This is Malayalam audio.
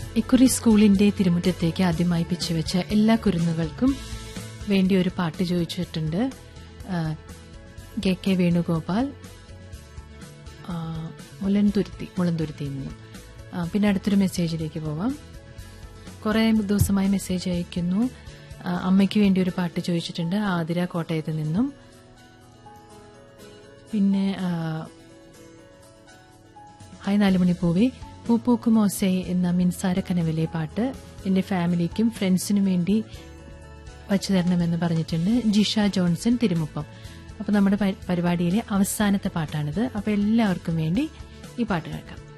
ഇക്കുറി സ്കൂളിന്റെ തിരുമുറ്റത്തേക്ക് ആദ്യമായി പിച്ചുവെച്ച എല്ലാ കുരുന്നുകൾക്കും വേണ്ടി ഒരു പാട്ട് ചോദിച്ചിട്ടുണ്ട് ആ, കെ കെ വേണുഗോപാൽ ആ, മുലന്തുരുത്തി മുളന്തുരുത്തിയിൽ നിന്നും ആ, പിന്നെ അടുത്തൊരു മെസ്സേജിലേക്ക് പോവാം കുറേ ദിവസമായി മെസ്സേജ് അയക്കുന്നു ആ, അമ്മയ്ക്ക് വേണ്ടി ഒരു പാട്ട് ചോദിച്ചിട്ടുണ്ട് ആതിര കോട്ടയത്ത് നിന്നും പിന്നെ ആ, ഹായ് നാലുമണി പൂവി പൂപ്പൂക്കും ഓസേ എന്ന മിൻസാര കനവിലെ പാട്ട് എന്റെ ഫാമിലിക്കും ഫ്രണ്ട്സിനും വേണ്ടി വച്ചു തരണമെന്ന് പറഞ്ഞിട്ടുണ്ട് ജിഷ ജോൺസൺ തിരുമുപ്പം അപ്പൊ നമ്മുടെ പരി- പരിപാടിയിലെ അവസാനത്തെ പാട്ടാണിത് അപ്പൊ എല്ലാവർക്കും വേണ്ടി ഈ പാട്ട് കേൾക്കാം